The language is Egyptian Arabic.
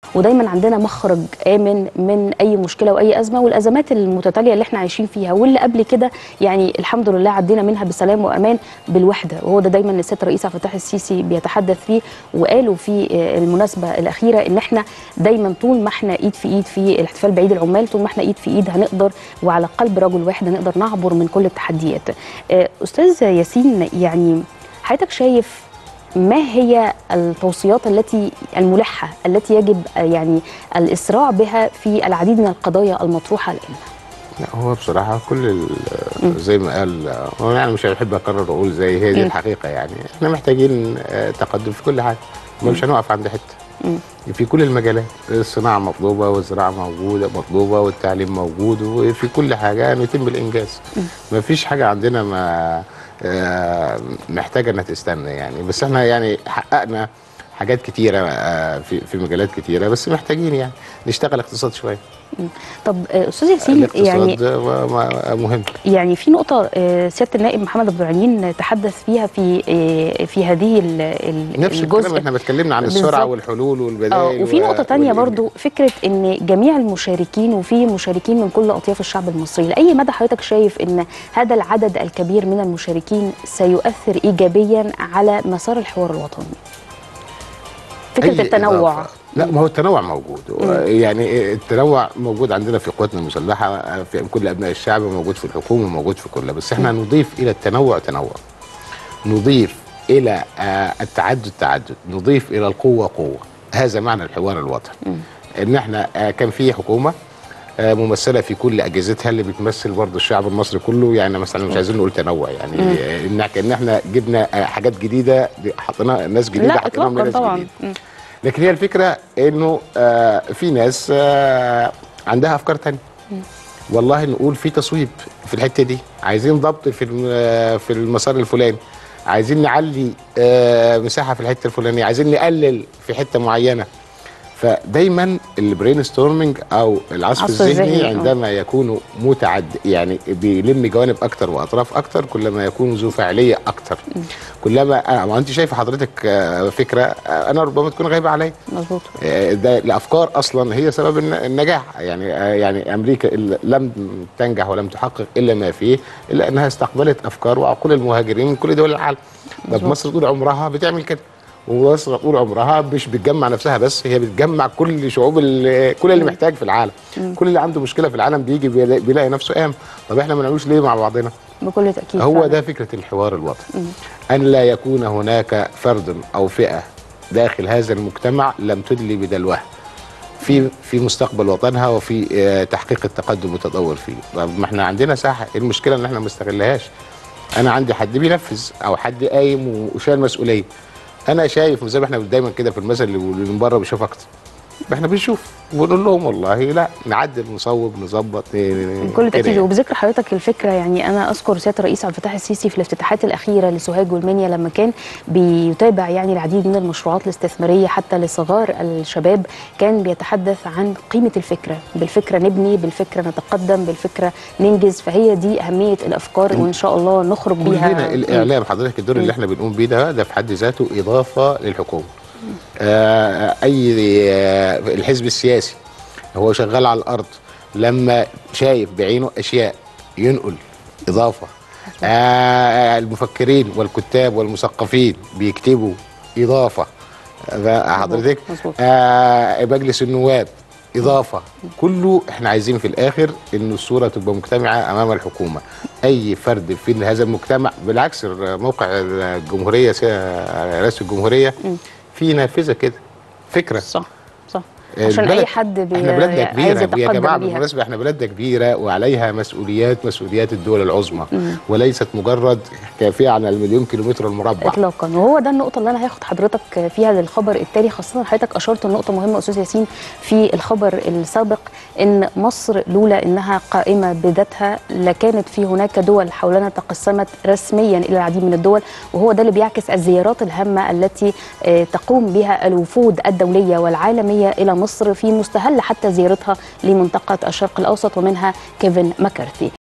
ودايما عندنا مخرج امن من اي مشكله واي ازمه والازمات المتتاليه اللي احنا عايشين فيها واللي قبل كده يعني الحمد لله عدينا منها بسلام وامان بالوحده وهو ده دايما السيد الرئيس عبد الفتاح السيسي بيتحدث فيه وقالوا في المناسبه الاخيره ان احنا دايما طول ما احنا ايد في ايد في الاحتفال بعيد العمال طول ما احنا ايد في ايد هنقدر وعلى قلب رجل واحد هنقدر نعبر من كل التحديات استاذ ياسين يعني حضرتك شايف ما هي التوصيات التي الملحه التي يجب يعني الاسراع بها في العديد من القضايا المطروحه الان؟ لا هو بصراحه كل زي ما قال هو يعني مش بحب اكرر واقول زي هي دي الحقيقه يعني احنا محتاجين تقدم في كل حاجه مش هنقف عند حته في كل المجالات الصناعه مطلوبه والزراعه موجوده مطلوبه والتعليم موجود وفي كل حاجه يتم الانجاز ما فيش حاجه عندنا ما محتاجه انها تستنى يعني بس احنا يعني حققنا حاجات كتيره في في مجالات كتيره بس محتاجين يعني نشتغل اقتصاد شويه طب استاذ ياسين يعني مهم يعني في نقطه سياده النائب محمد عبد العليم تحدث فيها في في هذه نفس الجزء احنا اتكلمنا عن السرعه والحلول والبدائل وفي نقطه ثانيه برضو فكره ان جميع المشاركين وفي مشاركين من كل اطياف الشعب المصري لاي مدى حضرتك شايف ان هذا العدد الكبير من المشاركين سيؤثر ايجابيا على مسار الحوار الوطني فكره التنوع إضافة. لا ما هو التنوع موجود يعني التنوع موجود عندنا في قواتنا المسلحه في كل ابناء الشعب موجود في الحكومه موجود في كلها بس احنا نضيف الى التنوع تنوع نضيف الى التعدد تعدد نضيف الى القوه قوه هذا معنى الحوار الوطني ان احنا كان في حكومه ممثله في كل اجهزتها اللي بتمثل برضه الشعب المصري كله يعني مثلا مش عايزين نقول تنوع يعني ان ان احنا جبنا حاجات جديده حطينا ناس جديده لا اطلاقا طبعا لكن هي الفكره انه آه في ناس آه عندها افكار تانية والله نقول في تصويب في الحته دي عايزين ضبط في في المسار الفلاني عايزين نعلي آه مساحه في الحته الفلانيه عايزين نقلل في حته معينه فدايما البرين ستورمنج او العصف الذهني عندما يكون متعد يعني بيلم جوانب اكتر واطراف اكتر كلما يكون ذو فاعليه اكتر كلما ما انت شايفه حضرتك فكره انا ربما تكون غايبه عليا مظبوط ده الافكار اصلا هي سبب النجاح يعني يعني امريكا لم تنجح ولم تحقق الا ما فيه الا انها استقبلت افكار وعقول المهاجرين من كل دول العالم طب مصر طول عمرها بتعمل كده ومصر طول عمرها مش بتجمع نفسها بس هي بتجمع كل شعوب اللي كل اللي محتاج في العالم مم. كل اللي عنده مشكله في العالم بيجي بيلاقي نفسه قام طب احنا ما نعملوش ليه مع بعضنا بكل تاكيد هو ده فكره الحوار الوطني مم. ان لا يكون هناك فرد او فئه داخل هذا المجتمع لم تدلي بدلوها في في مستقبل وطنها وفي تحقيق التقدم والتطور فيه طب ما احنا عندنا ساحه المشكله ان احنا ما نستغلهاش انا عندي حد بينفذ او حد قايم وشايل مسؤوليه انا شايف زي ما احنا دايما كده في المثل اللي من بره بيشوف اكتر احنا بنشوف ونقول لهم والله لا نعدل نصوب نظبط بكل تاكيد وبذكر حضرتك الفكره يعني انا اذكر سياده الرئيس عبد الفتاح السيسي في الافتتاحات الاخيره لسوهاج والمنيا لما كان بيتابع يعني العديد من المشروعات الاستثماريه حتى لصغار الشباب كان بيتحدث عن قيمه الفكره بالفكره نبني بالفكره نتقدم بالفكره ننجز فهي دي اهميه الافكار وان شاء الله نخرج بيها هنا الاعلام حضرتك الدور اللي احنا بنقوم بيه ده ده في حد ذاته اضافه للحكومه آه اي آه الحزب السياسي هو شغال على الارض لما شايف بعينه اشياء ينقل اضافه آه المفكرين والكتاب والمثقفين بيكتبوا اضافه حضرتك آه مجلس النواب اضافه كله احنا عايزين في الاخر ان الصوره تبقى مجتمعه امام الحكومه اي فرد في هذا المجتمع بالعكس موقع الجمهوريه رئاسه الجمهوريه في نافذه كده فكره صح صح عشان اي حد بي احنا بلدنا كبيره يا جماعه بالمناسبه احنا بلدنا كبيره وعليها مسؤوليات مسؤوليات الدول العظمى مم. وليست مجرد كافيه عن المليون كيلومتر المربع اطلاقا وهو ده النقطه اللي انا هاخد حضرتك فيها للخبر التالي خاصه حضرتك اشرت لنقطه مهمه استاذ ياسين في الخبر السابق ان مصر لولا انها قائمه بذاتها لكانت في هناك دول حولنا تقسمت رسميا الى العديد من الدول وهو ده اللي بيعكس الزيارات الهامه التي تقوم بها الوفود الدوليه والعالميه الى مصر في مستهل حتى زيارتها لمنطقه الشرق الاوسط ومنها كيفن ماكارثي